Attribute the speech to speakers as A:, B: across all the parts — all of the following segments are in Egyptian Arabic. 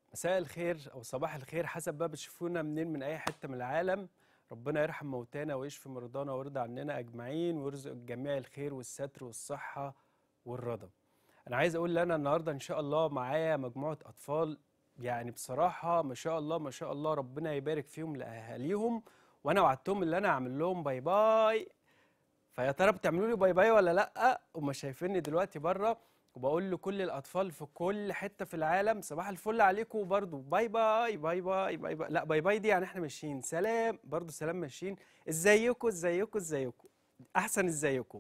A: مساء الخير او صباح الخير حسب بقى بتشوفونا منين من اي حته من العالم ربنا يرحم موتانا ويشفي مرضانا ويرضى عننا اجمعين ويرزق الجميع الخير والستر والصحه والرضا انا عايز اقول ان انا النهارده ان شاء الله معايا مجموعه اطفال يعني بصراحه ما شاء الله ما شاء الله ربنا يبارك فيهم لاهاليهم وانا وعدتهم ان انا اعمل لهم باي باي فيا ترى بتعملوا لي باي باي ولا لا هم شايفيني دلوقتي بره وبقول لكل الاطفال في كل حته في العالم صباح الفل عليكم برضو باي باي باي باي باي باي لا باي باي دي يعني احنا ماشيين سلام برضو سلام ماشيين ازيكم ازيكم ازيكم احسن ازيكم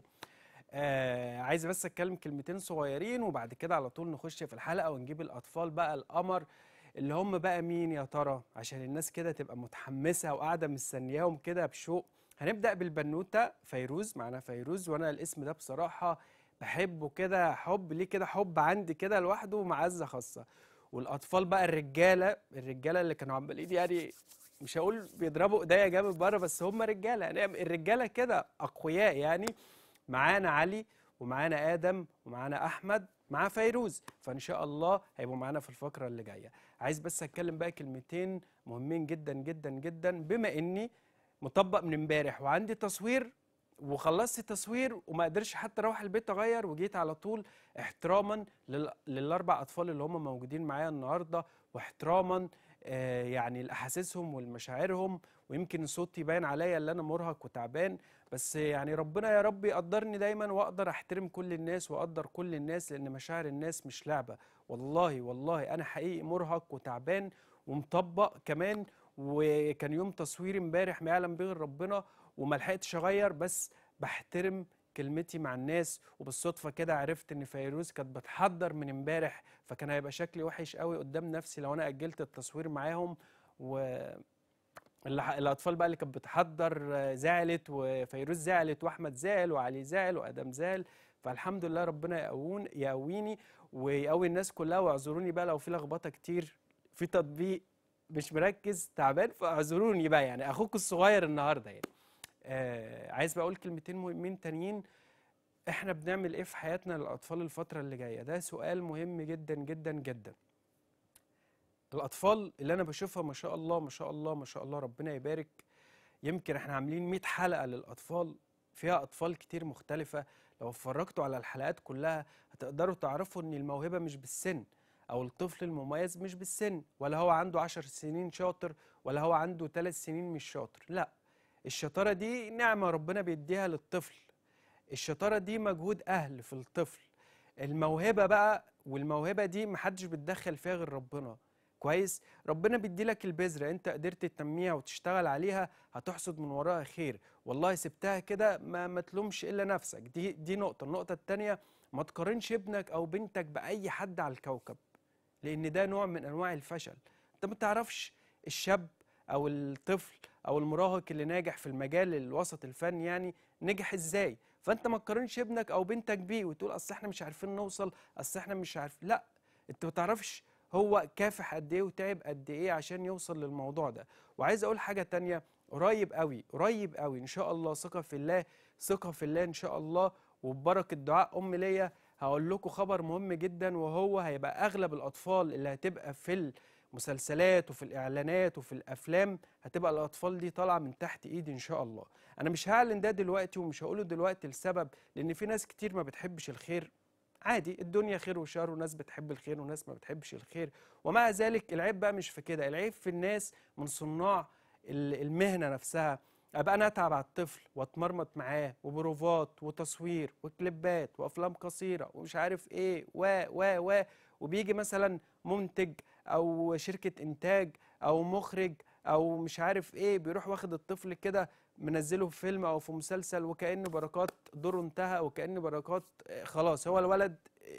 A: آه عايز بس اتكلم كلمتين صغيرين وبعد كده على طول نخش في الحلقه ونجيب الاطفال بقى القمر اللي هم بقى مين يا ترى عشان الناس كده تبقى متحمسه وقاعده مستنياهم كده بشوق هنبدا بالبنوته فيروز معانا فيروز وانا الاسم ده بصراحه بحبه كده حب ليه كده حب عندي كده لوحده معزه خاصه والاطفال بقى الرجاله الرجاله اللي كانوا عمالين يعني مش هقول بيضربوا ايديا جامد بره بس هم رجاله يعني الرجاله كده اقوياء يعني معانا علي ومعانا ادم ومعانا احمد مع فيروز فان شاء الله هيبقوا معانا في الفقره اللي جايه عايز بس اتكلم بقى كلمتين مهمين جدا جدا جدا بما اني مطبق من امبارح وعندي تصوير وخلصت تصوير وما قدرش حتى اروح البيت اغير وجيت على طول احتراما لل... للاربع اطفال اللي هم موجودين معايا النهارده واحتراما آه يعني لاحاسيسهم ولمشاعرهم ويمكن صوتي باين عليا اللي انا مرهق وتعبان بس يعني ربنا يا رب يقدرني دايما واقدر احترم كل الناس واقدر كل الناس لان مشاعر الناس مش لعبه والله والله انا حقيقي مرهق وتعبان ومطبق كمان وكان يوم تصوير امبارح ما يعلم به ربنا وما لحقتش اغير بس بحترم كلمتي مع الناس وبالصدفه كده عرفت ان فيروز كانت بتحضر من امبارح فكان هيبقى شكلي وحش قوي قدام نفسي لو انا اجلت التصوير معاهم و الاطفال بقى اللي كانت بتحضر زعلت وفيروز زعلت واحمد زعل وعلي زعل وادم زعل فالحمد لله ربنا يقوون يقويني ويقوي الناس كلها واعذروني بقى لو في لخبطه كتير في تطبيق مش مركز تعبان فاعذروني بقى يعني اخوك الصغير النهارده يعني آه عايز بقى اقول كلمتين مهمين تانيين احنا بنعمل ايه في حياتنا للاطفال الفتره اللي جايه ده سؤال مهم جدا جدا جدا الاطفال اللي انا بشوفها ما شاء الله ما شاء الله ما شاء الله ربنا يبارك يمكن احنا عاملين 100 حلقه للاطفال فيها اطفال كتير مختلفه لو اتفرجتوا على الحلقات كلها هتقدروا تعرفوا ان الموهبه مش بالسن او الطفل المميز مش بالسن ولا هو عنده 10 سنين شاطر ولا هو عنده 3 سنين مش شاطر لا الشطاره دي نعمه ربنا بيديها للطفل الشطاره دي مجهود اهل في الطفل الموهبه بقى والموهبه دي محدش بيتدخل فيها غير ربنا كويس ربنا بيدي لك البذره انت قدرت تنميها وتشتغل عليها هتحصد من وراها خير والله سبتها كده ما ما تلومش الا نفسك دي دي نقطه النقطه الثانيه ما تقارنش ابنك او بنتك باي حد على الكوكب لان ده نوع من انواع الفشل انت ما تعرفش الشاب او الطفل او المراهق اللي ناجح في المجال الوسط الفني يعني نجح ازاي فانت ما تقارنش ابنك او بنتك بيه وتقول اصل احنا مش عارفين نوصل اصل احنا مش عارف لا انت ما تعرفش هو كافح قد ايه وتعب قد ايه عشان يوصل للموضوع ده وعايز اقول حاجه تانية قريب قوي قريب قوي ان شاء الله ثقه في الله ثقه في الله ان شاء الله وببركه دعاء ام ليا هقول لكم خبر مهم جدا وهو هيبقى اغلب الاطفال اللي هتبقى في المسلسلات وفي الاعلانات وفي الافلام هتبقى الاطفال دي طالعه من تحت ايدي ان شاء الله انا مش هعلن ده دلوقتي ومش هقوله دلوقتي لسبب لان في ناس كتير ما بتحبش الخير عادي الدنيا خير وشر وناس بتحب الخير وناس ما بتحبش الخير ومع ذلك العيب بقى مش في كده العيب في الناس من صناع المهنه نفسها ابقى انا اتعب على الطفل واتمرمط معاه وبروفات وتصوير وكليبات وافلام قصيره ومش عارف ايه و و و وبيجي مثلا منتج او شركه انتاج او مخرج او مش عارف ايه بيروح واخد الطفل كده منزله في فيلم او في مسلسل وكأن بركات دوره انتهى وكأن بركات خلاص هو الولد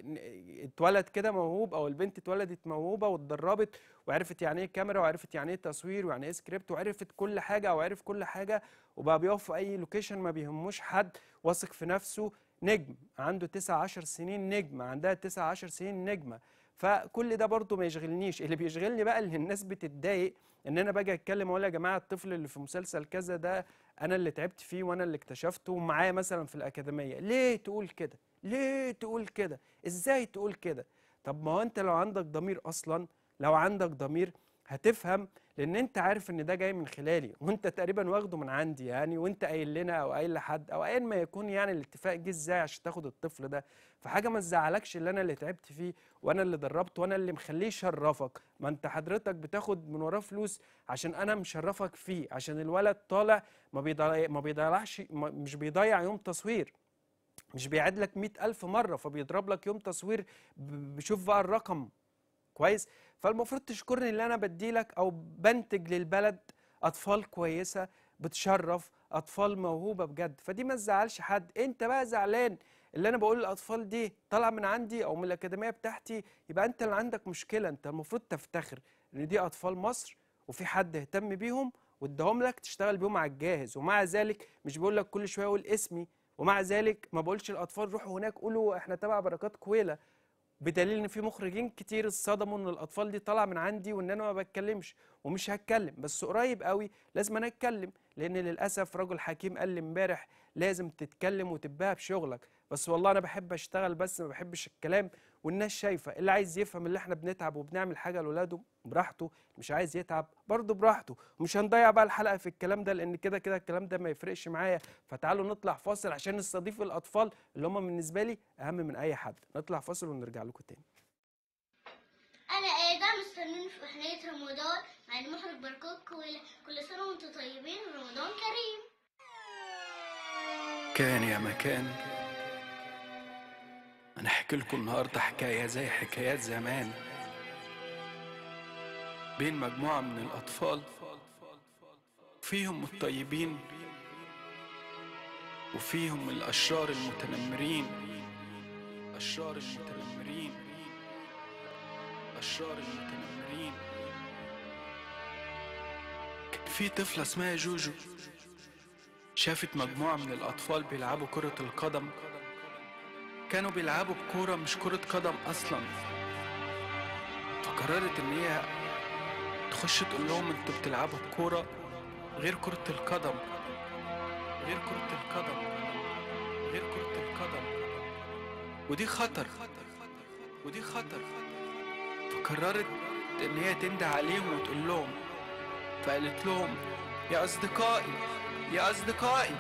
A: اتولد كده موهوب او البنت اتولدت موهوبه واتدربت وعرفت يعني ايه كاميرا وعرفت يعني ايه تصوير ويعني ايه سكريبت وعرفت كل حاجه او عرف كل حاجه وبقى بيقف في اي لوكيشن ما بيهموش حد واثق في نفسه نجم عنده 9 10 سنين نجم عندها 9 10 سنين نجمه فكل ده برضه ما يشغلنيش اللي بيشغلني بقى اللي الناس بتتضايق ان انا باجي اتكلم اقول يا جماعه الطفل اللي في مسلسل كذا ده انا اللي تعبت فيه وانا اللي اكتشفته ومعايا مثلا في الاكاديميه ليه تقول كده ليه تقول كده ازاي تقول كده طب ما هو انت لو عندك ضمير اصلا لو عندك ضمير هتفهم لان انت عارف ان ده جاي من خلالي وانت تقريبا واخده من عندي يعني وانت قايل لنا او قايل لحد او ايا ما يكون يعني الاتفاق جه ازاي عشان تاخد الطفل ده فحاجه ما تزعلكش اللي انا اللي تعبت فيه وانا اللي دربته وانا اللي مخليه يشرفك ما انت حضرتك بتاخد من وراه فلوس عشان انا مشرفك فيه عشان الولد طالع ما بيضيع ما بيضيعش ما- مش بيضيع يوم تصوير مش بيعد لك مئة ألف مرة فبيضرب لك يوم تصوير ب- بشوف بقى الرقم كويس فالمفروض تشكرني اللي انا بديلك او بنتج للبلد اطفال كويسه بتشرف اطفال موهوبه بجد فدي ما تزعلش حد انت بقى زعلان اللي انا بقول الاطفال دي طالعه من عندي او من الاكاديميه بتاعتي يبقى انت اللي عندك مشكله انت المفروض تفتخر ان دي اطفال مصر وفي حد اهتم بيهم واداهم لك تشتغل بيهم على الجاهز ومع ذلك مش بقول لك كل شويه اقول اسمي ومع ذلك ما بقولش الاطفال روحوا هناك قولوا احنا تبع بركات كويله بدليل ان في مخرجين كتير اتصدموا ان الاطفال دي طالعه من عندي وان انا ما بتكلمش ومش هتكلم بس قريب قوي لازم انا اتكلم لان للاسف رجل حكيم قال لي امبارح لازم تتكلم وتبها بشغلك بس والله انا بحب اشتغل بس ما بحبش الكلام والناس شايفه اللي عايز يفهم اللي احنا بنتعب وبنعمل حاجه لاولاده براحته مش عايز يتعب برضه براحته ومش هنضيع بقى الحلقه في الكلام ده لان كده كده الكلام ده ما يفرقش معايا فتعالوا نطلع فاصل عشان نستضيف الاطفال اللي هم بالنسبه لي اهم من اي حد نطلع فاصل ونرجع لكم تاني
B: انا ادم مستنيني في احلية رمضان مع المخرج بركات كويلة كل سنة وانتم طيبين ورمضان كريم
A: كان يا مكان انا احكي لكم النهارده حكايه زي حكايات زمان بين مجموعه من الاطفال فيهم الطيبين وفيهم الاشرار المتنمرين اشرار المتنمرين اشرار المتنمرين كان في طفله اسمها جوجو شافت مجموعة من الأطفال بيلعبوا كرة القدم كانوا بيلعبوا بكورة مش كرة قدم أصلا فقررت إن هي تخش تقول لهم انتوا بتلعبوا بكورة غير كرة القدم غير كرة القدم غير كرة القدم ودي خطر ودي خطر فقررت إن هي تنده عليهم وتقول لهم فقالت لهم يا أصدقائي يا أصدقائي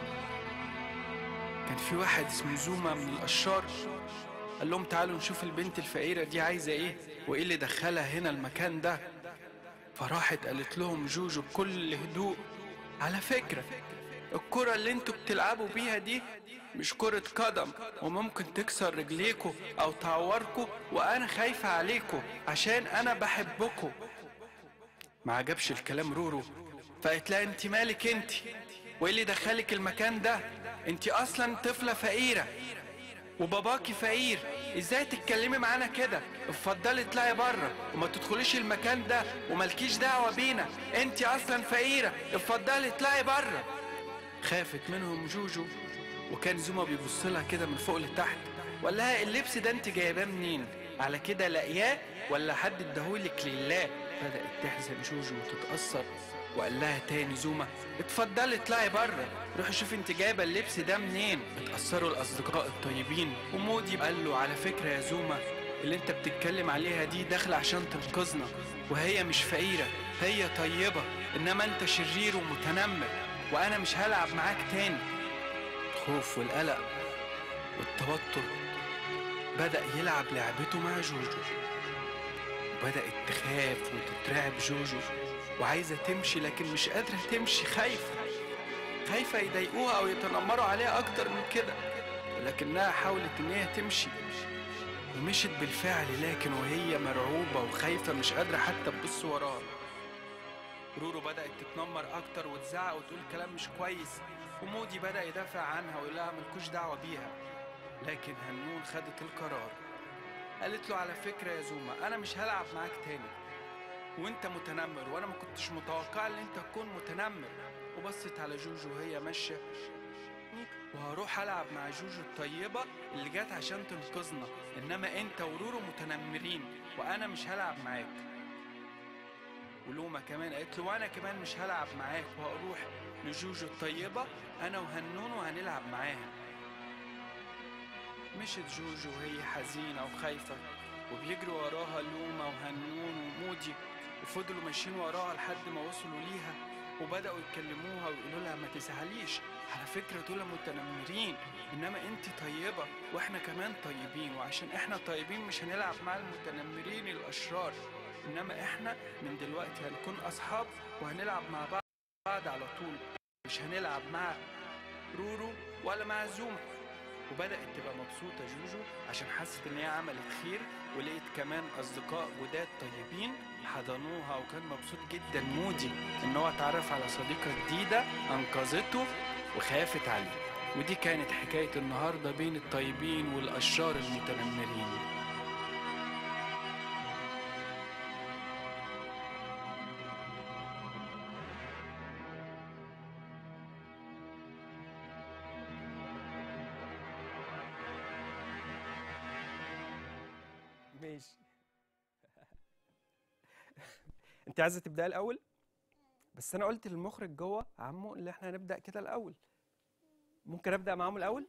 A: كان في واحد اسمه زوما من الأشرار قال لهم تعالوا نشوف البنت الفقيرة دي عايزة إيه وإيه اللي دخلها هنا المكان ده فراحت قالت لهم جوجو بكل هدوء على فكرة الكرة اللي انتوا بتلعبوا بيها دي مش كرة قدم وممكن تكسر رجليكوا أو تعوركوا وأنا خايفة عليكوا عشان أنا بحبكوا ما عجبش الكلام رورو فقالت لها انت مالك انت وايه اللي دخلك المكان ده انت اصلا طفله فقيره وباباكي فقير ازاي تتكلمي معانا كده اتفضلي اطلعي بره وما تدخليش المكان ده وملكيش دعوه بينا انت اصلا فقيره اتفضلي اطلعي بره خافت منهم جوجو وكان زوما بيبص لها كده من فوق لتحت وقال لها اللبس ده انت جايباه منين على كده لاقياه ولا حد اداهولك لله بدات تحزن جوجو وتتاثر وقال لها تاني زوما اتفضلي اطلعي بره روحي شوفي انت جايبه اللبس ده منين اتاثروا الاصدقاء الطيبين ومودي قال له على فكره يا زوما اللي انت بتتكلم عليها دي داخله عشان تنقذنا وهي مش فقيره هي طيبه انما انت شرير ومتنمر وانا مش هلعب معاك تاني الخوف والقلق والتوتر بدأ يلعب لعبته مع جوجو وبدأت تخاف وتترعب جوجو وعايزة تمشي لكن مش قادرة تمشي خايفة خايفة يضايقوها أو يتنمروا عليها أكتر من كده ولكنها حاولت إن هي تمشي ومشت بالفعل لكن وهي مرعوبة وخايفة مش قادرة حتى تبص وراها رورو بدأت تتنمر أكتر وتزعق وتقول كلام مش كويس ومودي بدأ يدافع عنها ويقول لها ملكوش دعوة بيها لكن هنون خدت القرار قالت له على فكرة يا زوما أنا مش هلعب معاك تاني وانت متنمر وانا ما كنتش متوقع ان انت تكون متنمر وبصت على جوجو وهي ماشيه وهروح العب مع جوجو الطيبه اللي جت عشان تنقذنا انما انت ورورو متنمرين وانا مش هلعب معاك ولوما كمان قالت له وانا كمان مش هلعب معاك وهروح لجوجو الطيبه انا وهنون وهنلعب معاها مشت جوجو وهي حزينه وخايفه وبيجروا وراها لوما وهنون مودي وفضلوا ماشيين وراها لحد ما وصلوا ليها وبدأوا يكلموها ويقولوا لها ما تزعليش على فكرة دول متنمرين إنما أنت طيبة وإحنا كمان طيبين وعشان إحنا طيبين مش هنلعب مع المتنمرين الأشرار إنما إحنا من دلوقتي هنكون أصحاب وهنلعب مع بعض على طول مش هنلعب مع رورو ولا مع زوما وبدأت تبقى مبسوطة جوجو عشان حست إن هي عملت خير ولقيت كمان أصدقاء جداد طيبين حضنوها وكان مبسوط جدا مودي إن هو اتعرف على صديقة جديدة أنقذته وخافت عليه ودي كانت حكاية النهاردة بين الطيبين والأشرار المتنمرين ماشي انت عايزه تبداي الاول بس انا قلت للمخرج جوه عمو اللي احنا هنبدا كده الاول ممكن ابدا معاهم الاول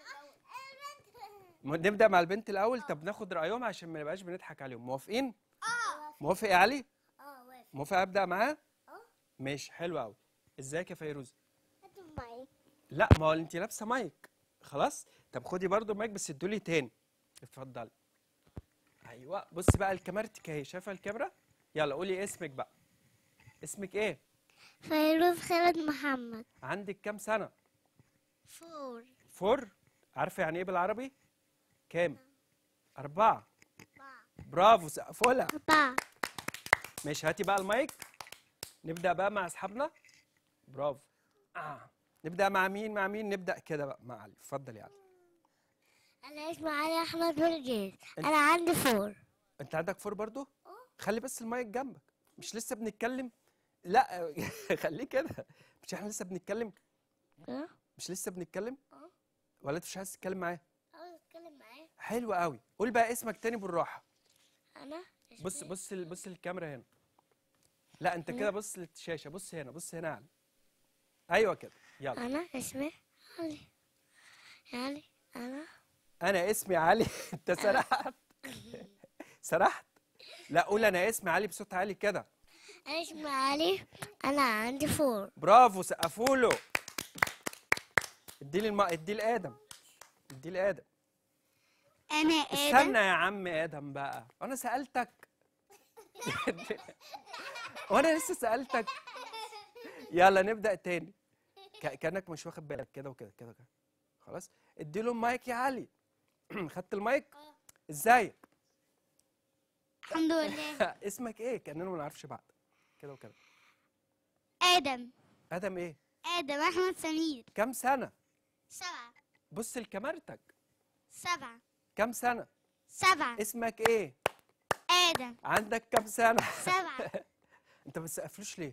A: م- نبدا مع البنت الاول طب ناخد رايهم عشان ما نبقاش بنضحك عليهم موافقين موافق يا علي
B: اه واقف
A: موافق ابدا معاه
B: اه
A: ماشي حلو قوي ازيك يا فيروز
B: هاتوا معي
A: لا ما هو انت لابسه مايك خلاص طب خدي برضو مايك بس ادولي تاني اتفضلي ايوه بصي بقى الكاميرتك اهي شايفه الكاميرا يلا قولي اسمك بقى اسمك ايه
B: فيروز خالد محمد
A: عندك كام سنه
B: فور
A: فور عارفه يعني ايه بالعربي كام أربعة برافو سقفولها
B: أربعة
A: ماشي هاتي بقى المايك نبدأ بقى مع أصحابنا برافو آه. نبدأ مع مين مع مين نبدأ كده بقى مع علي اتفضل يا علي
B: أنا اسمي علي أحمد برجيز أنا عندي فور
A: انت عندك فور برضو خلي بس المايك جنبك مش لسه بنتكلم لا خليه كده مش احنا لسه بنتكلم
B: اه
A: مش لسه بنتكلم
B: اه
A: ولا انت مش عايز تتكلم معايا
B: عاوز أتكلم معاه
A: حلو قوي قول بقى اسمك تاني بالراحه
B: أنا
A: بص
B: اسمي-
A: بص ال- بص الكاميرا هنا لا انت كده بص للشاشه بص هنا بص هنا يا علي ايوه كده يلا
B: أنا اسمي علي علي أنا
A: انا اسمي علي انت سرحت سرحت لا قول انا اسمي علي بصوت عالي كده
B: أنا اسمي علي أنا عندي فور
A: برافو سقفوا له ادي لي الم... ادي لادم ادي لادم
B: أنا
A: استنى يا عم ادم بقى انا سالتك وانا لسه سالتك يلا نبدا تاني ك- كانك مش واخد بالك كده وكده كده كده خلاص ادي له المايك يا علي خدت المايك ازيك
B: الحمد لله
A: اسمك ايه كاننا ما نعرفش بعض كده وكده
B: آدم
A: ادم ايه
B: آدم أحمد سمير
A: كام سنه
B: سبعة
A: بص لكاميرتك
B: سبعة
A: كام سنه
B: سبعة
A: اسمك ايه
B: آدم
A: عندك كام سنه
B: سبعة
A: انت ما بتسقفلوش ليه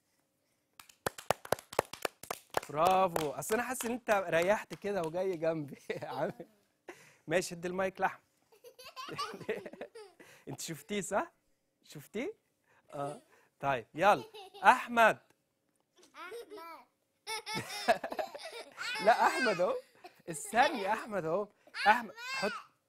A: برافو اصل انا حاسس ان انت ريحت كده وجاي جنبي عامل- ماشي ادي المايك لاحمد انت شفتيه صح شفتيه اه طيب يلا احمد
B: أحمد
A: لا احمد اهو استني يا احمد اهو احمد حط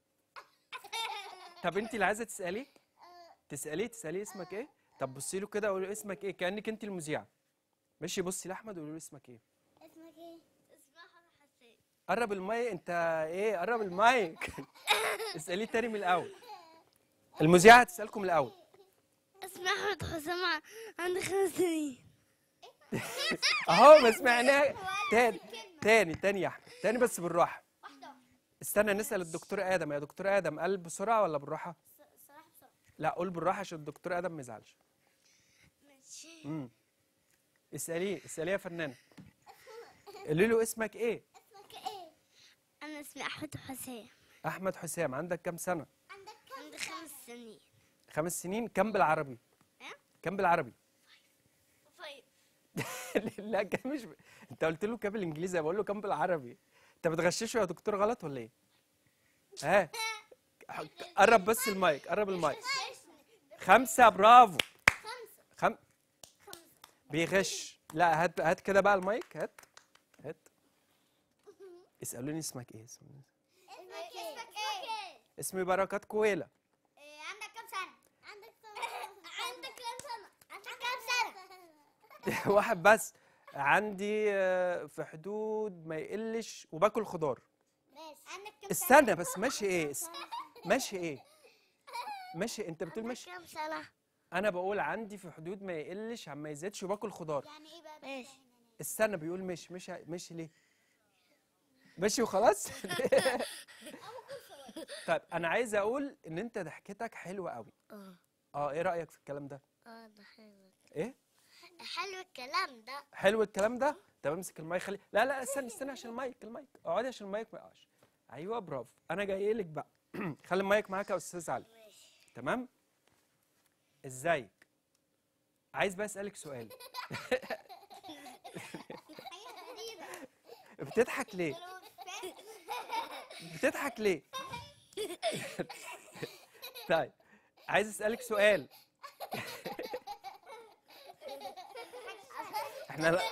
A: طب انت اللي عايزه تساليه تساليه تساليه اسمك ايه طب بصي له كده وقولي له اسمك ايه كانك انت المذيعه ماشي بصي لاحمد وقولي له اسمك ايه
B: اسمك ايه؟ اسمي أحمد حسين
A: قرب المايك انت ايه قرب المايك اساليه تاني من الاول المذيعه هتسالكم الاول
B: اسمي أحمد حسام عندي خمس سنين
A: اهو ما سمعناه تاني تاني تاني يا احمد تاني بس بالراحه استنى نسال الدكتور ادم يا دكتور ادم قال بسرعه ولا بالراحه
B: الصراحة بسرعة
A: لا قول بالراحه عشان الدكتور ادم ما يزعلش
B: ماشي
A: امم اساليه اساليه يا فنانه قولي له اسمك ايه
B: اسمك ايه؟ أنا اسمي أحمد حسام
A: احمد حسام عندك كام سنه
B: عندك كم عندي خمس سنين
A: خمس سنين كم بالعربي
B: إيه؟
A: كم بالعربي
B: فايف
A: لا كم مش ب... انت قلت له كام بالانجليزي بقول له كام بالعربي انت بتغششه يا دكتور غلط ولا ايه ها قرب بس المايك قرب المايك خمسة برافو
B: خمسة
A: خم...
B: خمسة
A: بيغش لا هات هات كده بقى المايك هات هات اسألوني اسمك ايه اسمي
B: اسمك ايه؟ اسمك ايه؟
A: اسمي بركات كويلة
B: عندك كم سنة؟ عندك كم
A: واحد بس عندي آه، في حدود ما يقلش وباكل خضار
B: عندك كام
A: استنى بس ماشي ايه اس- ماشي ايه ماشي انت بتقول ماشي
B: كام سنة؟
A: انا بقول عندي في حدود ما يقلش عن ما يزيدش وباكل خضار
B: يعني ايه بقى؟ ماشي
A: استنى بيقول ماشي ماشي ماشي ليه ماشي وخلاص طيب انا عايز اقول ان انت ضحكتك حلوه قوي
B: اه
A: اه ايه رايك في الكلام ده
B: اه ده حلو
A: ايه
B: حلو الكلام ده
A: حلو الكلام ده طب امسك المايك خلي لا لا استنى استنى عشان المايك المايك اقعدي عشان المايك ما يقعش ايوه برافو انا جاي لك بقى خلي المايك معاك يا استاذ علي تمام ازيك عايز بقى اسالك سؤال بتضحك ليه بتضحك ليه طيب عايز اسالك سؤال احنا لا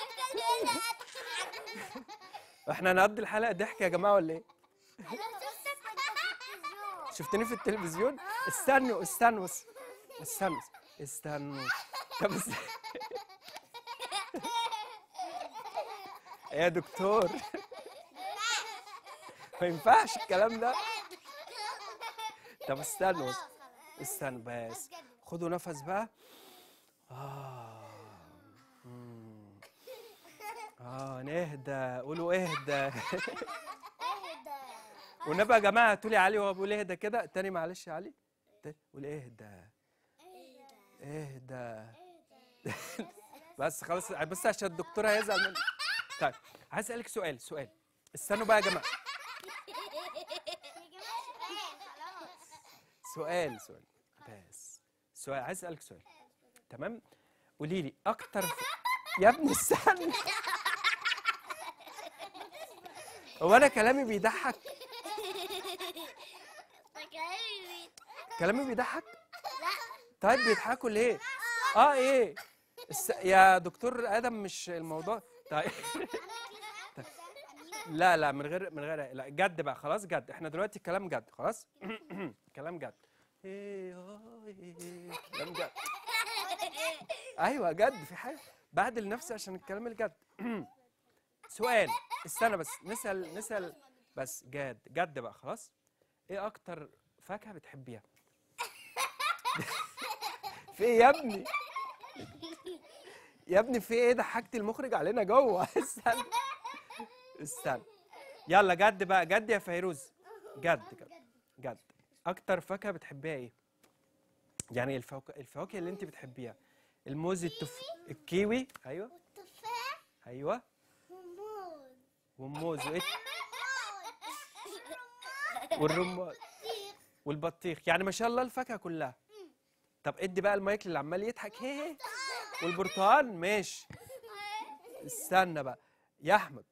A: احنا هنقضي الحلقه ضحك يا جماعه ولا ايه شفتني في التلفزيون استنوا استنوا بس. استنوا استنوا طب است... يا دكتور ما ينفعش الكلام ده طب استنوا بس. استنوا بس خدوا نفس بقى آه. مم. اه نهدى قولوا اهدى والنبي يا جماعه هاتوا لي علي وهو بيقول اهدى كده تاني معلش يا علي تاني قول اهدى اهدى بس خلاص بس عشان الدكتور هيزعل مني طيب عايز اسالك سؤال سؤال استنوا بقى يا جماعه سؤال سؤال بس سؤال عايز اسالك سؤال تمام قولي لي اكتر ف... يا ابني استنى هو انا كلامي بيضحك كلامي بيضحك طيب بيضحكوا ليه اه ايه الس... يا دكتور ادم مش الموضوع طيب طيب. لا لا من غير من غير لا جد بقى خلاص جد احنا دلوقتي كلام جد خلاص كلام جد إيه آه إيه كلام جد ايوه جد في حاجه بعدل نفسي عشان الكلام الجد سؤال استنى بس نسال نسال بس جد جد بقى خلاص ايه اكتر فاكهه بتحبيها في ايه يا ابني يا ابني في ايه ضحكت المخرج علينا جوه استنى استنى يلا جد بقى جد يا فيروز جد جد جد اكتر فاكهه بتحبيها ايه يعني الفواكه الفواكه اللي انت بتحبيها الموز التف الكيوي ايوه
B: التفاح
A: ايوه
B: والموز
A: والموز وايه والرمان والبطيخ يعني ما شاء الله الفاكهه كلها طب ادي بقى المايك اللي عمال يضحك هي هي والبرتقال ماشي استنى بقى يا احمد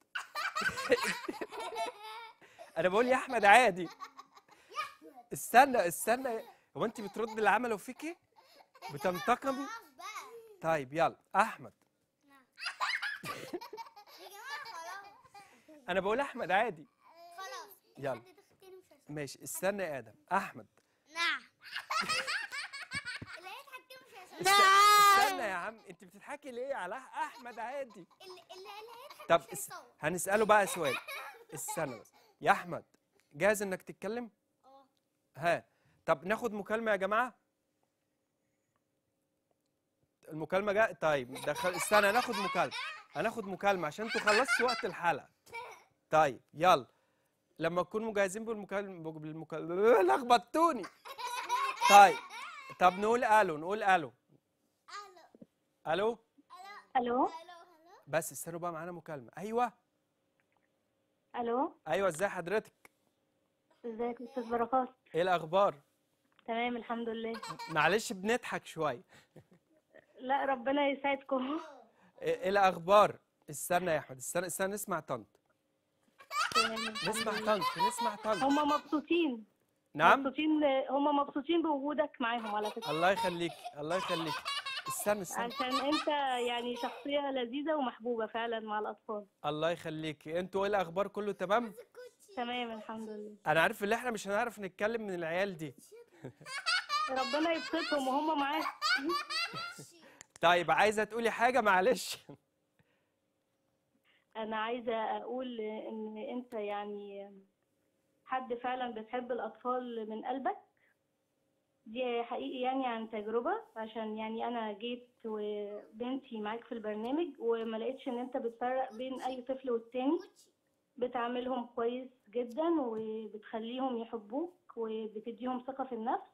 A: انا بقول يا احمد عادي استنى استنى هو انت بترد اللي عملوا فيكي بتنتقمي طيب يلا احمد
B: يا جماعة خلاص
A: انا بقول احمد عادي
B: خلاص
A: يلا.
B: حد تختاري مش هسمع.
A: ماشي استنى يا ادم احمد
B: نعم اللي هيضحك كده مش هيسمع.
A: است- استنى يا عم انت بتضحكي ليه على احمد عادي
B: اللي اللي اللي هيضحك
A: طب
B: مش
A: اس...
B: هيصوت.
A: هنساله بقى سؤال استنى بس يا احمد جاهز انك تتكلم
B: اه.
A: ها طب ناخد مكالمه يا جماعه المكالمه جاء طيب دخل استنى هناخد مكالمه هناخد مكالمه عشان انتوا خلصتوا وقت الحلقه طيب يلا لما تكونوا مجهزين بالمكالمه بالمكالمه لخبطتوني طيب طب نقول الو نقول الو
B: الو
A: الو
C: الو
B: الو الو
A: بس استنوا بقى معانا مكالمه ايوه
C: الو
A: ايوه ازاي حضرتك
C: ازيك يا استاذ بركات
A: ايه الاخبار
C: تمام الحمد لله
A: معلش بنضحك شويه
C: لا ربنا يسعدكم
A: ايه إيه الاخبار استنى يا احمد استنى استنى نسمع طنط
C: تمام الحمد
A: نسمع
C: لله.
A: طنط نسمع طنط
C: هم مبسوطين
A: نعم
C: مبسوطين هم مبسوطين بوجودك معاهم على فكره
A: الله يخليك الله يخليك استنى استنى
C: عشان انت يعني شخصيه لذيذه ومحبوبه فعلا مع الاطفال
A: الله يخليك انتوا ايه الاخبار كله تمام
C: تمام الحمد لله
A: انا عارف ان احنا مش هنعرف نتكلم من العيال دي
C: ربنا يبسطهم وهم معاك
A: طيب عايزه تقولي حاجه معلش
C: انا عايزه اقول ان انت يعني حد فعلا بتحب الاطفال من قلبك دي حقيقي يعني عن تجربه عشان يعني انا جيت وبنتي معاك في البرنامج وما لقيتش ان انت بتفرق بين اي طفل والتاني بتعاملهم كويس جدا وبتخليهم يحبوك وبتديهم ثقه في النفس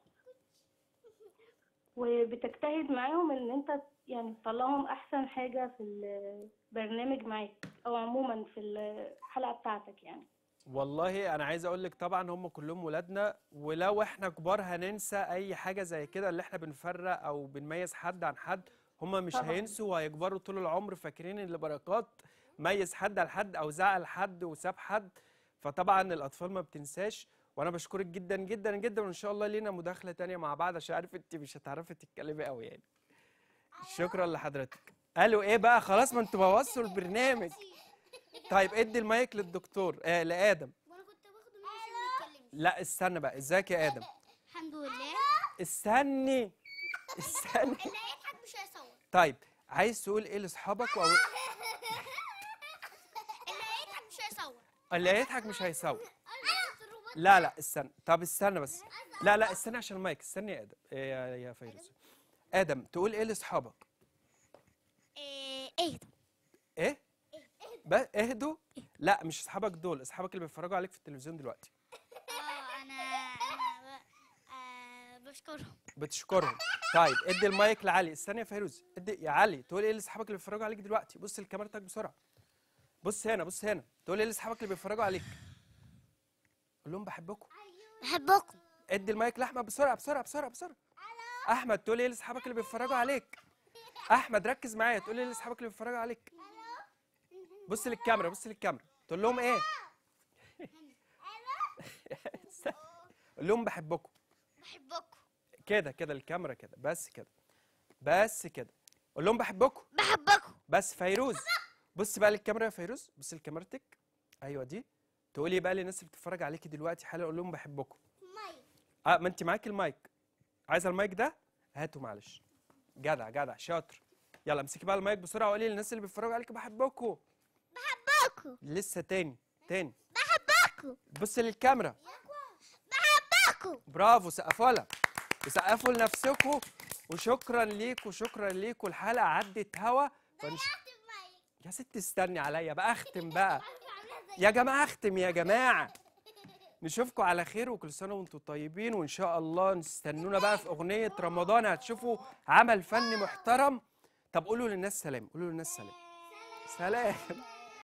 C: وبتجتهد معاهم ان انت يعني تطلعهم احسن حاجه في البرنامج معاك او عموما في الحلقه بتاعتك يعني
A: والله انا عايز اقول لك طبعا هم كلهم ولادنا ولو احنا كبار هننسى اي حاجه زي كده اللي احنا بنفرق او بنميز حد عن حد هم مش
C: طبعاً.
A: هينسوا وهيكبروا طول العمر فاكرين ان بركات ميز حد على حد او زعل حد وساب حد فطبعا الاطفال ما بتنساش وانا بشكرك جدا جدا جدا وان شاء الله لينا مداخله تانية مع بعض عشان عارف انت مش هتعرفي تتكلمي قوي يعني شكرا لحضرتك قالوا ايه بقى خلاص ما انتوا بوظتوا البرنامج طيب ادي المايك للدكتور آه لادم
B: وانا كنت باخده من عشان يتكلم
A: لا استنى بقى ازيك يا ادم
B: الحمد لله
A: استني استني
B: اللي هيضحك مش هيصور
A: طيب عايز تقول ايه لاصحابك او
B: اللي هيضحك مش هيصور
A: اللي هيضحك مش هيصور
B: انا الروبوت
A: لا لا استنى طب استنى بس لا لا استنى عشان المايك استني يا ادم إيه يا يا فيروز ادم تقول ايه لاصحابك
B: ايه ايه
A: ايه بس اهدوا لا مش اصحابك دول اصحابك اللي بيتفرجوا عليك في التلفزيون دلوقتي
B: اه انا انا ب- آه، بشكرهم
A: بتشكرهم طيب ادي المايك لعلي استنى يا فيروز ادي يا علي تقول ايه لاصحابك اللي بيتفرجوا عليك دلوقتي بص لكاميرتك بسرعه بص هنا بص هنا تقول ايه لاصحابك اللي بيتفرجوا عليك قول لهم بحبكم
B: بحبكم
A: ادي المايك لاحمد بسرعه بسرعه بسرعه بسرعه احمد تقول ايه لاصحابك اللي بيتفرجوا عليك احمد ركز معايا تقول ايه لاصحابك اللي بيتفرجوا عليك بص للكاميرا بص للكاميرا تقول لهم ايه قول لهم بحبكم
B: بحبكم
A: كده كده الكاميرا كده بس كده بس كده قول لهم بحبكم
B: بحبكم
A: بس فيروز بص بقى للكاميرا يا فيروز بص لكاميرتك ايوه دي تقولي بقى للناس اللي بتتفرج عليكي دلوقتي حالا قول لهم بحبكم
B: ماي
A: اه ما انت معاكي المايك عايزه المايك ده هاته معلش جدع جدع شاطر يلا امسكي بقى المايك بسرعه وقولي للناس اللي بيتفرجوا عليكي بحبكم
B: بحبكم
A: لسه تاني تاني
B: بحبكم
A: بص للكاميرا
B: بحبكم
A: برافو سقفوا لها وسقفوا لنفسكم وشكرا ليكوا شكرا ليكوا الحلقه عدت هوا فنش... يا ست استني عليا بقى اختم بقى يا جماعه اختم يا جماعه نشوفكم على خير وكل سنه وانتم طيبين وان شاء الله نستنونا بقى في اغنيه رمضان هتشوفوا عمل فني محترم طب قولوا للناس سلام قولوا للناس سلام سلام